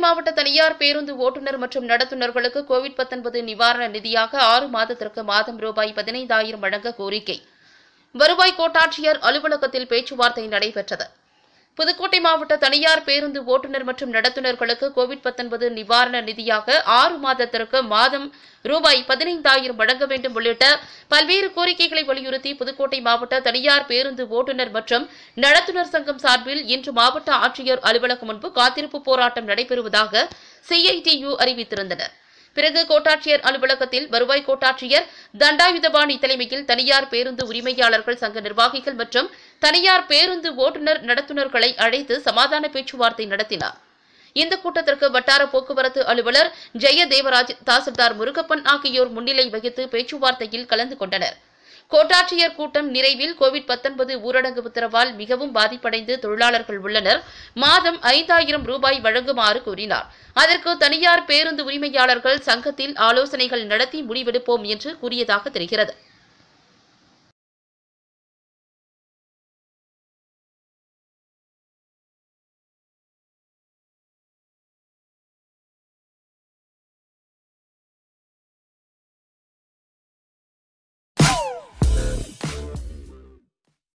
மாவட்ட தனியார் பேருந்து ஓட்டுநர் மற்றும் நடத்துனர்களுக்கு கோவிட் 19 நிவாரண நிதியாக ஆறு மாதத்திற்கு மாதம் ரூபாய் பதினைந்தாயிரம் வழங்க கோரிக்கை வருவாய் கோட்டாட்சியர் அலுவலகத்தில் பேச்சுவார்த்தை நடைபெற்றது புதுக்கோட்டை மாவட்ட தனியார் பேருந்து ஓட்டுநர் மற்றும் நடத்துனர்களுக்கு கோவிட் 19 நிவாரண நிதியாக ஆறு மாதத்திற்கு மாதம் ரூபாய் பதினைந்தாயிரம் வழங்க வேண்டும் உள்ளிட்ட பல்வேறு கோரிக்கைகளை வலியுறுத்தி புதுக்கோட்டை மாவட்ட தனியார் பேருந்து ஓட்டுநர் மற்றும் நடத்துனர் சங்கம் சார்பில் இன்று மாவட்ட ஆட்சியர் அலுவலகம் முன்பு காத்திருப்பு போராட்டம் நடைபெறுவதாக சிஐடியு அறிவித்திருந்தனர் பிறகு கோட்டாட்சியர் அலுவலகத்தில் வருவாய் கோட்டாட்சியர் தண்டாயுதபாணி தலைமையில் தனியார் பேருந்து உரிமையாளர்கள் சங்க நிர்வாகிகள் மற்றும் தனியார் பேருந்து ஓட்டுநர் நடத்துனர்களை அழைத்து சமாதான பேச்சுவார்த்தை நடத்தினார் இந்த கூட்டத்திற்கு வட்டார போக்குவரத்து அலுவலர் ஜெய தேவராஜ் தாசில்தார் முருகப்பன் ஆகியோர் முன்னிலை வகித்து பேச்சுவார்த்தையில் கலந்து கொண்டனர் கோட்டாட்சியர் கூட்டம் நிறைவில் கோவிட் 19 ஊரடங்கு உத்தரவால் மிகவும் பாதிப்படைந்து தொழிலாளர்கள் உள்ளனர் மாதம் ஐந்தாயிரம் ரூபாய் வழங்குமாறு கூறினார் அதற்கு தனியார் பேருந்து உரிமையாளர்கள் சங்கத்தில் ஆலோசனைகள் நடத்தி முடிவெடுப்போம் என்று கூறியதாக தெரிகிறது